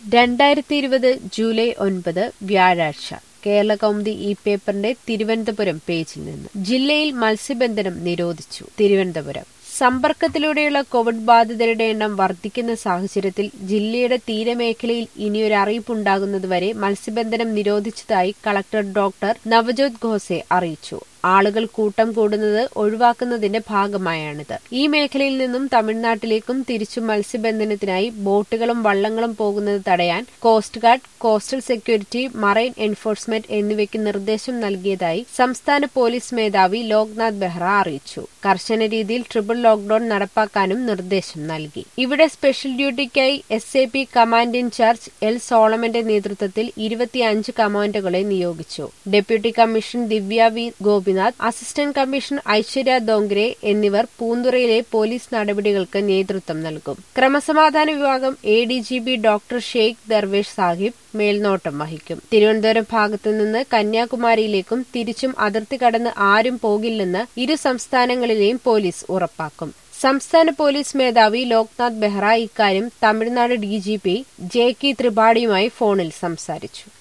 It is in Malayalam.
രണ്ടായിരത്തി ഇരുപത് ജൂലൈ ഒൻപത് വ്യാഴാഴ്ച കേരള കൗമുദി ഈ പേപ്പറിന്റെ തിരുവനന്തപുരം പേജിൽ നിന്ന് ജില്ലയിൽ മത്സ്യബന്ധനം നിരോധിച്ചു തിരുവനന്തപുരം സമ്പർക്കത്തിലൂടെയുള്ള കോവിഡ് ബാധിതരുടെ എണ്ണം വർദ്ധിക്കുന്ന സാഹചര്യത്തിൽ ജില്ലയുടെ തീരമേഖലയിൽ ഇനിയൊരു അറിയിപ്പുണ്ടാകുന്നതുവരെ മത്സ്യബന്ധനം നിരോധിച്ചതായി കളക്ടർ ഡോക്ടർ നവജോത് ഖോസെ അറിയിച്ചു ആളുകൾ കൂട്ടം കൂടുന്നത് ഒഴിവാക്കുന്നതിന്റെ ഭാഗമായാണിത് ഈ മേഖലയിൽ നിന്നും തമിഴ്നാട്ടിലേക്കും തിരിച്ചും മത്സ്യബന്ധനത്തിനായി ബോട്ടുകളും വള്ളങ്ങളും പോകുന്നത് തടയാൻ coast guard coastal security marine enforcement എന്നിവയ്ക്ക് നിർദ്ദേശം നൽകിയതായി സംസ്ഥാന പോലീസ് മേധാവി ലോക്നാഥ് ബെഹ്റ അറിയിച്ചു കർശന രീതിയിൽ ട്രിപ്പിൾ ലോക്ഡൌൺ നടപ്പാക്കാനും നിർദ്ദേശം നൽകി ഇവിടെ സ്പെഷ്യൽ ഡ്യൂട്ടിക്കായി S A P command in charge L സോളമന്റെ നേതൃത്വത്തിൽ ഇരുപത്തിയഞ്ച് കമാൻഡോകളെ നിയോഗിച്ചു deputy commission Divya V Gopi Gopinath assistant commissioner Aishwarya Dongre എന്നിവർ പൂന്തുറയിലെ പോലീസ് നടപടികൾക്ക് നേതൃത്വം നൽകും ക്രമസമാധാന വിഭാഗം A D G P doctor Sheikh Darvesh Sahib മേൽനോട്ടം വഹിക്കും തിരുവനന്തപുരം ഭാഗത്തു നിന്ന് കന്യാകുമാരിയിലേക്കും തിരിച്ചും അതിർത്തി കടന്ന് ആരും പോകില്ലെന്ന് ഇരു സംസ്ഥാനങ്ങളിലെയും പോലീസ് ഉറപ്പാക്കും സംസ്ഥാന പോലീസ് മേധാവി ലോക്നാഥ് ബെഹ്റ ഇക്കാര്യം തമിഴ്നാട് ഡിജിപി ജെ കെ ത്രിപാഠിയുമായി ഫോണിൽ സംസാരിച്ചു